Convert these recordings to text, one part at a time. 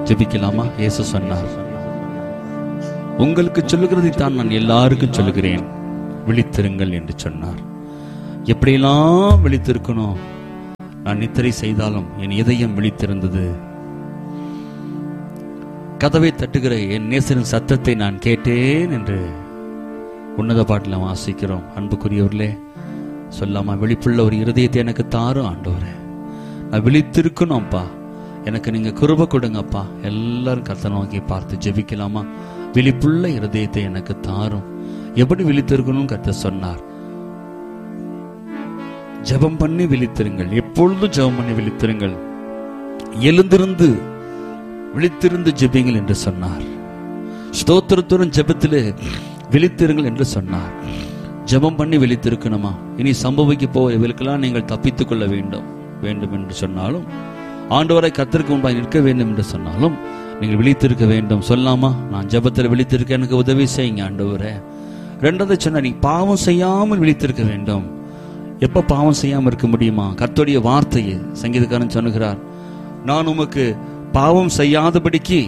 ஜெபிக்கலாமா இயேசு சொன்னார் உங்களுக்கு சொல்லுகிறதை தான் நான் எல்லாருக்கும் சொல்லுகிறேன் விழித்திருங்கள் என்று சொன்னார் எப்படியெல்லாம் விழித்திருக்கணும் நான் நித்திரை செய்தாலும் என் இதயம் விழித்திருந்தது கதவை தட்டுகிற என் நேசரின் சத்தத்தை நான் கேட்டேன் என்று உன்னத பாட்டில் வாசிக்கிறோம் அன்புக்குரியவர்களே சொல்லாமா விழிப்புள்ள ஒரு இருதயத்தை எனக்கு தாரும் ஆண்டவரே நான் விழித்திருக்கணும்ப்பா எனக்கு நீங்க கிருப கொடுங்கப்பா எல்லாரும் கத்த நோக்கி பார்த்து ஜெபிக்கலாமா விழிப்புள்ள இருதயத்தை எனக்கு தாரும் எப்படி விழித்திருக்கணும் கத்த சொன்னார் ஜெபம் பண்ணி விழித்திருங்கள் எப்பொழுதும் ஜெபம் பண்ணி விழித்திருங்கள் எழுந்திருந்து விழித்திருந்து ஜெபிங்கள் என்று சொன்னார் ஸ்தோத்திரத்துடன் ஜெபத்திலே விழித்திருங்கள் என்று சொன்னார் ஜெபம் பண்ணி விழித்திருக்கணுமா இனி சம்பவிக்க போவதற்கெல்லாம் நீங்கள் தப்பித்துக் கொள்ள வேண்டும் வேண்டும் என்று சொன்னாலும் ஆண்டவரை கத்திற்கு முன்பாக நிற்க வேண்டும் என்று சொன்னாலும் நீங்கள் விழித்திருக்க வேண்டும் சொல்லாமா நான் ஜெபத்தில் விழித்திருக்க எனக்கு உதவி செய்யுங்க ஆண்டவரே ரெண்டாவது சொன்னா நீ பாவம் செய்யாமல் விழித்திருக்க வேண்டும் எப்ப பாவம் செய்யாமல் இருக்க முடியுமா கர்த்தருடைய வார்த்தையை சங்கீதக்காரன் சொன்னுகிறார் நான் உமக்கு பாவம் செய்யாதபடிக்கு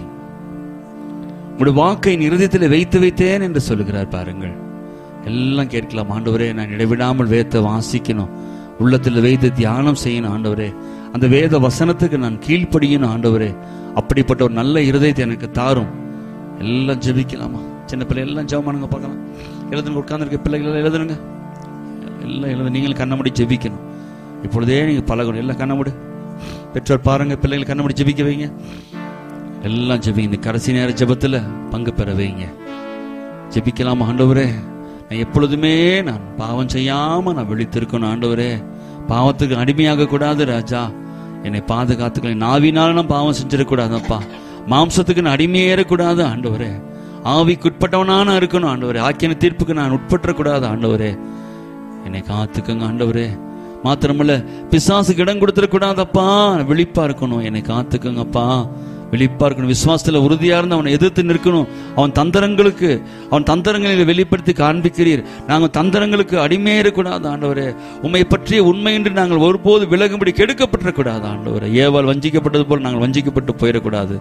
உடைய வாக்கை என் இருதயத்தில் வைத்து வைத்தேன் என்று சொல்லுகிறார் பாருங்கள் எல்லாம் கேட்கலாம் ஆண்டவரே நான் இடைவிடாமல் வேதத்தை வாசிக்கணும் உள்ளத்தில் வைத்து தியானம் செய்யணும் ஆண்டவரே அந்த வேத வசனத்துக்கு நான் கீழ்ப்படியணும் ஆண்டவரே அப்படிப்பட்ட ஒரு நல்ல இருதயத்தை எனக்கு தாரும் எல்லாம் ஜெபிக்கலாமா சின்ன பிள்ளை எல்லாம் ஜெபம் பண்ணுங்க பார்க்கலாம் எழுதுங்க உட்கார்ந்துருக்க பிள்ளைகள் எல்லாம் எழுதுனுங்க எல்லாம் எழுத நீங்களும் கண்ண ஜெபிக்கணும் இப்பொழுதே நீங்க பழகணும் எல்லாம் கண்ண மூடு பெற்றோர் பாருங்க பிள்ளைகள் கண்ண மூடி ஜெபிக்க வைங்க எல்லாம் ஜெபிங்க இந்த கடைசி நேர ஜெபத்துல பங்கு பெற வைங்க ஜெபிக்கலாமா ஆண்டவரே நான் எப்பொழுதுமே நான் பாவம் செய்யாம நான் விழித்திருக்கணும் ஆண்டவரே பாவத்துக்கு அடிமையாக கூடாது ராஜா என்னை பாதுகாத்துக்களை நாவினால நான் பாவம் செஞ்சிடக்கூடாதப்பா மாம்சத்துக்கு நான் அடிமையேறக்கூடாது ஆண்டவரே ஆவிக்குட்பட்டவனா நான் இருக்கணும் ஆண்டவரே ஆக்கின தீர்ப்புக்கு நான் உட்பற்றக்கூடாது ஆண்டவரே என்னை காத்துக்கங்க ஆண்டவரே மாத்திரமல்ல பிசாசுக்கு இடம் கொடுத்துடக்கூடாதப்பா விழிப்பா இருக்கணும் என்னை காத்துக்கங்கப்பா விழிப்பா இருக்கணும் விசுவாசத்துல உறுதியா இருந்து அவனை எதிர்த்து நிற்கணும் அவன் தந்திரங்களுக்கு அவன் தந்திரங்களை வெளிப்படுத்தி காண்பிக்கிறீர் நாங்கள் தந்திரங்களுக்கு அடிமையேறக்கூடாது ஆண்டவரே உண்மை பற்றிய உண்மை என்று நாங்கள் ஒருபோது விலகும்படி கெடுக்கப்பட்டுறக்கூடாது ஆண்டவரே ஏவால் வஞ்சிக்கப்பட்டது போல் நாங்கள் வஞ்சிக்கப்பட்டு போயிடக்கூடாது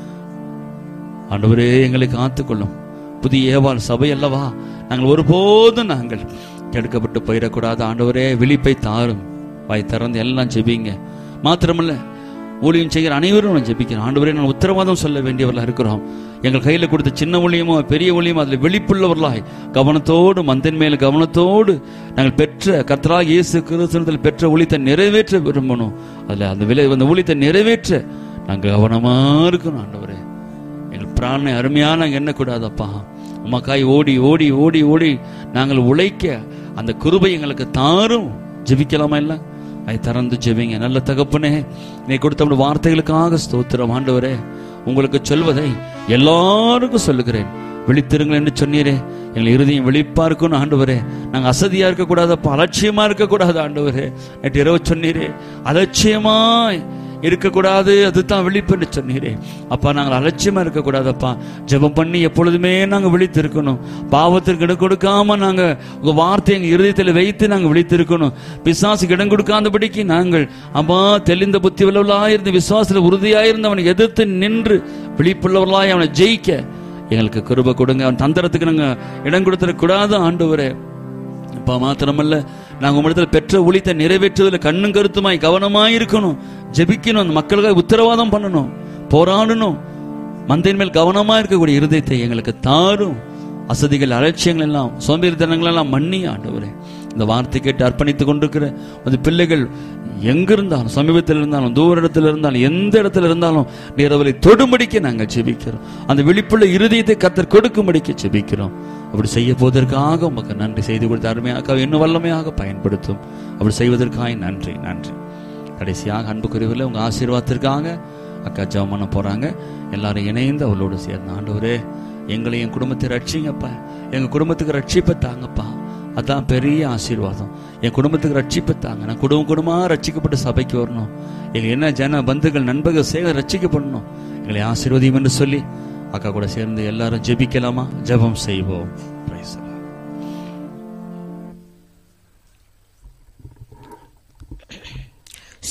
ஆண்டவரே எங்களை காத்துக்கொள்ளும் புதிய ஏவாள் சபை அல்லவா நாங்கள் ஒருபோதும் நாங்கள் கெடுக்கப்பட்டு போயிடக்கூடாது ஆண்டவரே விழிப்பை தாரும் வாய் திறந்து எல்லாம் ஜெபிங்க மாத்திரமல்ல ஊழியம் செய்கிற அனைவரும் நான் ஜெபிக்கிறேன் ஆண்டவரே நான் உத்தரவாதம் சொல்ல வேண்டியவர்களா இருக்கிறோம் எங்கள் கையில் கொடுத்த சின்ன ஊழியமோ பெரிய ஊழியமோ அதில் வெளிப்புள்ளவர்களாய் கவனத்தோடு மந்தின் மேல் கவனத்தோடு நாங்கள் பெற்ற கர்த்தரா இயேசு கிறிஸ்தனத்தில் பெற்ற ஊழியத்தை நிறைவேற்ற விரும்பணும் அதில் அந்த விலை அந்த ஊழியத்தை நிறைவேற்ற நாங்கள் கவனமா இருக்கணும் ஆண்டவரே எங்கள் பிராணனை அருமையா நாங்கள் எண்ணக்கூடாதப்பா உமக்காய் ஓடி ஓடி ஓடி ஓடி நாங்கள் உழைக்க அந்த குருபை எங்களுக்கு தாரும் ஜெபிக்கலாமா இல்லை அதை திறந்து ஜெபிங்க நல்ல தகப்பனே நீ கொடுத்த வார்த்தைகளுக்காக ஸ்தோத்திரம் ஆண்டவரே உங்களுக்கு சொல்வதை எல்லாருக்கும் சொல்லுகிறேன் விழித்திருங்கள் என்று சொன்னீரே எங்கள் இருதயம் விழிப்பா இருக்கணும் ஆண்டவரே நாங்கள் அசதியா இருக்கக்கூடாதப்பா அலட்சியமா இருக்கக்கூடாது ஆண்டவரே நேற்று இரவு சொன்னீரே அலட்சியமாய் இருக்கக்கூடாது அதுதான் விழிப்பு என்று சொன்னீரே அப்பா நாங்கள் அலட்சியமா இருக்கக்கூடாதப்பா ஜெபம் பண்ணி எப்பொழுதுமே நாங்கள் விழித்து இருக்கணும் பாவத்திற்கு இடம் கொடுக்காம நாங்க உங்க வார்த்தை எங்க இருதயத்தில் வைத்து நாங்கள் விழித்து இருக்கணும் பிசாசுக்கு இடம் கொடுக்காதபடிக்கு நாங்கள் அம்மா தெளிந்த புத்தி உள்ளவர்களாயிருந்து விசுவாசத்தில் உறுதியாயிருந்து அவனை எதிர்த்து நின்று விழிப்புள்ளவர்களாய் அவனை ஜெயிக்க எங்களுக்கு கிருப கொடுங்க அவன் தந்திரத்துக்கு நாங்க இடம் கொடுத்துடக்கூடாது ஆண்டவரே அப்பா மாத்திரமல்ல நாங்க உங்களிடத்தில் பெற்ற ஒளித்தை நிறைவேற்றுவதில் கண்ணும் கருத்துமாய் கவனமாய் இருக்கணும் ஜெபிக்கணும் அந்த மக்களுக்காக உத்தரவாதம் பண்ணணும் போராடணும் மந்தையின் மேல் கவனமா இருக்கக்கூடிய இருதயத்தை எங்களுக்கு தாரும் அசதிகள் அலட்சியங்கள் எல்லாம் சோம்பேறித்தனங்கள் எல்லாம் மன்னி ஆண்டவரே இந்த வார்த்தை கேட்டு அர்ப்பணித்துக் கொண்டிருக்கிற அந்த பிள்ளைகள் எங்க இருந்தாலும் சமீபத்தில் இருந்தாலும் தூர இடத்துல இருந்தாலும் எந்த இடத்துல இருந்தாலும் நீரவரை தொடும்படிக்க நாங்கள் ஜெபிக்கிறோம் அந்த விழிப்புள்ள இருதயத்தை கத்தர் கொடுக்கும்படிக்க ஜெபிக்கிறோம் அப்படி செய்ய போவதற்காக உமக்கு நன்றி செய்து கொடுத்த அருமையாக இன்னும் வல்லமையாக பயன்படுத்தும் அப்படி செய்வதற்காக நன்றி நன்றி கடைசியாக அன்புக்குரியவில் உங்க ஆசீர்வாதத்திற்காக அக்கா ஜெபம் பண்ண போறாங்க எல்லாரும் இணைந்து அவளோடு சேர்ந்த ஆண்டவரே எங்களை என் குடும்பத்தை ரட்சிங்கப்பா எங்க குடும்பத்துக்கு ரட்சிப்பை தாங்கப்பா அதான் பெரிய ஆசீர்வாதம் என் குடும்பத்துக்கு ரட்சிப்பை தாங்க நான் குடும்பம் குடும்பமா ரட்சிக்கப்பட்டு சபைக்கு வரணும் எங்க என்ன ஜன பந்துகள் நண்பர்கள் சேக ரட்சிக்கப்படணும் எங்களை ஆசீர்வதியும் என்று சொல்லி அக்கா கூட சேர்ந்து எல்லாரும் ஜெபிக்கலாமா ஜெபம் செய்வோம் Praise the Lord.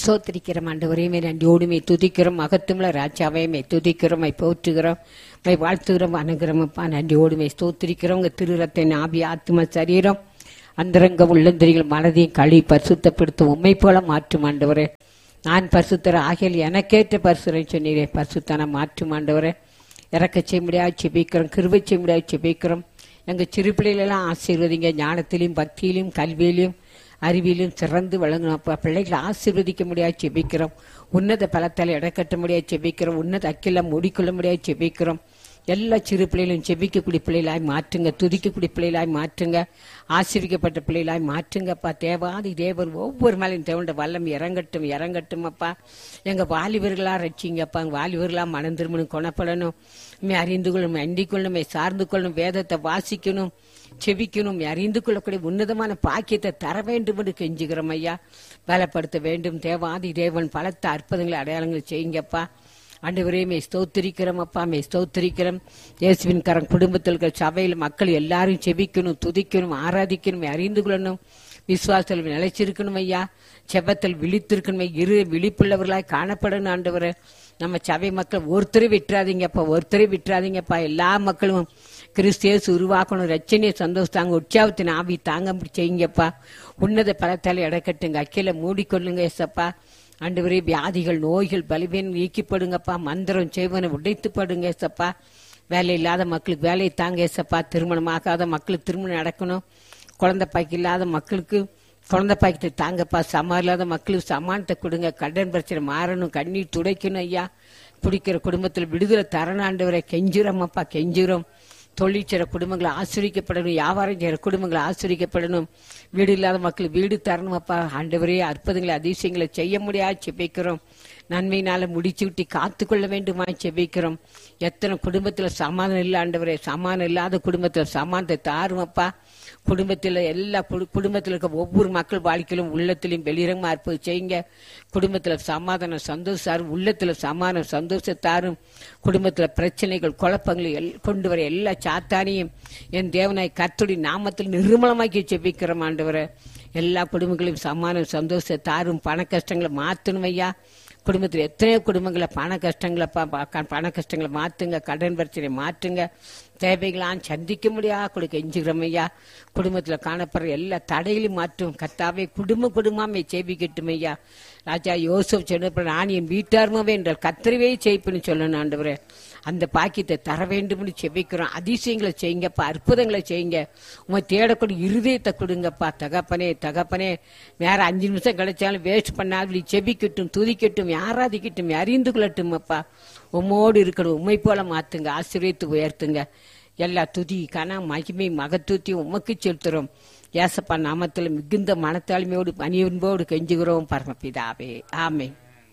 சோத்திரிக்கிறோம் ஆண்டவரையுமே நன்றியோடுமே துதிக்கிறோம் மகத்துமில்ல ராஜாவையுமே துதிக்கிறோம் மை போற்றுகிறோம் மை வாழ்த்துகிறோம் அணுகிறோமப்பா நன்றியோடுமே ஸ்தோத்திரிக்கிறோம் உங்க திருரத்தை நாபி ஆத்ம சரீரம் அந்தரங்க உள்ளந்திரிகள் மனதையும் களி பரிசுத்தப்படுத்தும் உண்மை போல மாற்றும் ஆண்டவரே நான் பரிசுத்தர ஆகியல் எனக்கேற்ற பரிசுரை சொன்னீரே பரிசுத்தான மாற்றும் ஆண்டவரே இறக்க செய்ய முடியாது செபிக்கிறோம் கிருபை செய்ய முடியாது செபிக்கிறோம் எங்க சிறு பிள்ளைகளெல்லாம் ஆசீர்வதிங்க ஞானத்திலையும் பக்தியிலும் கல்வியிலும் அறிவியலும் சிறந்து விளங்கணும் அப்பா பிள்ளைகளை ஆசீர்வதிக்க முடியாது செபிக்கிறோம் உன்னத பலத்தால் இடக்கட்ட முடியாது செபிக்கிறோம் உன்னத அக்கிலம் மூடிக்கொள்ள முடியாது செபிக்கிறோம் எல்லா சிறு பிள்ளைகளையும் செபிக்கக்கூடிய பிள்ளைகளாய் மாற்றுங்க துதிக்கக்கூடிய பிள்ளைகளாய் மாற்றுங்க ஆசீர்விக்கப்பட்ட பிள்ளைகளாய் மாற்றுங்கப்பா தேவாதி தேவர் ஒவ்வொரு மேலையும் தேவண்ட வல்லம் இறங்கட்டும் இறங்கட்டும் அப்பா எங்க வாலிபர்களா ரட்சிங்கப்பா எங்க வாலிபர்களா மனம் திரும்பணும் குணப்படணும் மே அறிந்து கொள்ளணும் அண்டிக் கொள்ளணும் மே சார்ந்து கொள்ளணும் வேதத்தை வாசிக்கணும் செபிக்கணும் அறிந்து கொள்ளக்கூடிய உன்னதமான பாக்கியத்தை தர வேண்டும் என்று கெஞ்சுகிறோம் ஐயா பலப்படுத்த வேண்டும் தேவாதி தேவன் பலத்த அற்புதங்களை அடையாளங்களை செய்யுங்கப்பா ஆண்டவரே மே ஸ்தோத்திரிக்கிறோம் அப்பா மே ஸ்தோத்திரிக்கிறோம் இயேசுவின் கரம் குடும்பத்தில் இருக்கிற சபையில் மக்கள் எல்லாரும் செபிக்கணும் துதிக்கணும் ஆராதிக்கணும் அறிந்து கொள்ளணும் விசுவாசத்தில் நிலைச்சிருக்கணும் ஐயா செபத்தில் விழித்திருக்கணும் ஐயா. இரு விழிப்புள்ளவர்களாய் காணப்படணும் ஆண்டவரே நம்ம சபை மக்கள் ஒருத்தரை விட்டுறாதீங்கப்பா ஒருத்தரை விட்டுறாதீங்கப்பா எல்லா மக்களும் கிறிஸ்தியஸ் உருவாக்கணும் ரச்சனையை சந்தோஷத்தாங்க உற்சாகத்தின் ஆவி தாங்க செய்யுங்கப்பா உன்னத பலத்தால் இடக்கட்டுங்க அக்கில மூடிக்கொள்ளுங்க ஏசப்பா ஆண்டவரே வியாதிகள் நோய்கள் பலவீனம் நீக்கிப்படுங்கப்பா மந்திரம் செய்வனை உடைத்து படுங்க ஏசப்பா வேலை இல்லாத மக்களுக்கு வேலையை தாங்க ஏசப்பா திருமணம் ஆகாத மக்களுக்கு திருமணம் நடக்கணும் குழந்தை பாய்க்கு இல்லாத மக்களுக்கு குழந்தை பாய்க்கத்தை தாங்கப்பா சமா இல்லாத மக்களுக்கு சமானத்தை கொடுங்க கடன் பிரச்சனை மாறணும் கண்ணீர் துடைக்கணும் ஐயா குடிக்கிற குடும்பத்தில் விடுதலை தரணாண்டவரை கெஞ்சுறோம் அப்பா கெஞ்சுறோம் தொழில் செய்கிற குடும்பங்களை ஆசிரிக்கப்படணும் வியாபாரம் செய்கிற குடும்பங்களை ஆசிரிக்கப்படணும் வீடு இல்லாத மக்கள் வீடு தரணும் அப்பா ஆண்டவரே அற்புதங்களை அதிசயங்களை செய்ய முடியாது செபிக்கிறோம் நன்மையினால முடிச்சு விட்டு காத்துக்கொள்ள வேண்டுமா செபிக்கிறோம் எத்தனை குடும்பத்துல சமாதானம் இல்லை ஆண்டவரே சமாதானம் இல்லாத குடும்பத்துல சமாதானத்தை தாரும் அப்பா குடும்பத்தில் எல்லா குடு- குடும்பத்தில் இருக்க ஒவ்வொரு மக்கள் வாழ்க்கையிலும் உள்ளத்திலும் வெளிரங்கமா இருப்பது செய்யுங்க குடும்பத்துல சமாதானம் சந்தோஷம் உள்ளத்துல சமாதானம் சந்தோஷத்தாரும் குடும்பத்துல பிரச்சனைகள் குழப்பங்களை எல்- கொண்டு வர எல்லா சாத்தானியும் என் தேவனாய் கர்த்தருடைய நாமத்தில் நிர்மலமாக்கி செபிக்கிறோம் ஆண்டவரை எல்லா குடும்பங்களையும் சமாதானம் சந்தோஷத்தை தாரும் பண கஷ்டங்களை மாத்தணும் ஐயா குடும்பத்தில் எத்தனையோ குடும்பங்களை பண கஷ்டங்களை ப- ப- பண கஷ்டங்களை மாத்துங்க கடன் பிரச்சனை மாற்றுங்க தேவைகளாம் சந்திக்க முடியா கொடுக்க எஞ்சுகிறோம் ஐயா குடும்பத்தில் காணப்படுற எல்லா தடைகளையும் மாற்றும் கத்தாவே குடும்ப குடும்பமே சேவிக்கட்டும் ஐயா ராஜா யோசப் சொன்ன நான் என் வீட்டார்மாவே என்றால் கத்திரவே செய்ப்பேன்னு சொல்லணும் ஆண்டவரே அந்த பாக்கியத்தை தர வேண்டும்னு செபிக்கிறோம் அதிசயங்களை செய்யுங்கப்பா அற்புதங்களை செய்யுங்க உங்க தேடக்கூடிய இருதயத்தை கொடுங்கப்பா தகப்பனே தகப்பனே வேற அஞ்சு நிமிஷம் கிடைச்சாலும் வேஸ்ட் பண்ணாது செபிக்கட்டும் துதிக்கட்டும் ஆராதிக்கட்டும் அறிந்து கொள்ளட்டும் அப்பா உம்மோடு இருக்கணும் உண்மை போல மாத்துங்க ஆசிரியத்து உயர்த்துங்க எல்லா துதி கன மகிமை மகத்துவத்தையும் உமக்கு செலுத்துறோம் ஏசப்பா நாமத்தில் மிகுந்த மனத்தாழ்மையோடு பணியன்போடு கெஞ்சுகிறோம் பரமபிதாவே ஆமே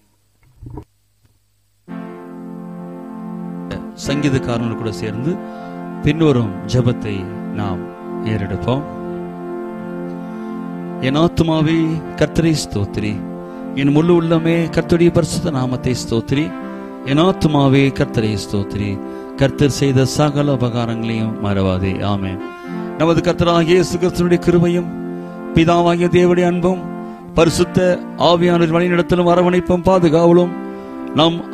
சங்கீதக்காரனோடு கூட சேர்ந்து பின்வரும் ஜெபத்தை நாம் ஏறெடுப்போம் என் ஆத்துமாவே கர்த்தரை ஸ்தோத்திரி என் முழு உள்ளமே கர்த்தருடைய பரிசுத்த நாமத்தை ஸ்தோத்திரி என் ஆத்துமாவே கர்த்தரை ஸ்தோத்திரி கர்த்தர் செய்த சகல உபகாரங்களையும் மறவாதே ஆமென் நமது கர்த்தராகிய இயேசு கிறிஸ்துவினுடைய கிருபையும் பிதாவாகிய தேவனுடைய அன்பும் பரிசுத்த ஆவியானவர் வழிநடத்தலும் அரவணைப்பும் பாதுகாவலும் நம்